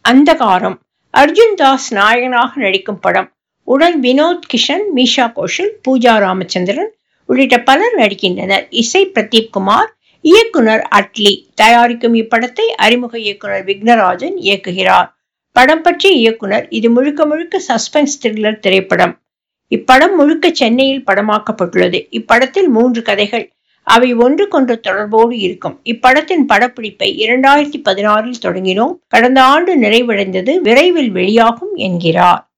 அந்தகாரம் அர்ஜுன் தாஸ் நாயகனாக நடிக்கும் படம் உடன் வினோத் கிஷன் மீஷா கோஷல் பூஜா ராமச்சந்திரன் உள்ளிட்ட பலர் நடிக்கின்றனர் இசை பிரதீப் குமார் இயக்குனர் அட்லி தயாரிக்கும் இப்படத்தை அறிமுக இயக்குனர் விக்னராஜன் இயக்குகிறார் படம் பற்றிய இயக்குனர் இது முழுக்க முழுக்க சஸ்பென்ஸ் த்ரில்லர் திரைப்படம் இப்படம் முழுக்க சென்னையில் படமாக்கப்பட்டுள்ளது இப்படத்தில் மூன்று கதைகள் அவை ஒன்றுக்கொன்று தொடர்போடு இருக்கும் இப்படத்தின் படப்பிடிப்பை இரண்டாயிரத்தி பதினாறில் தொடங்கினோம் கடந்த ஆண்டு நிறைவடைந்தது விரைவில் வெளியாகும் என்கிறார்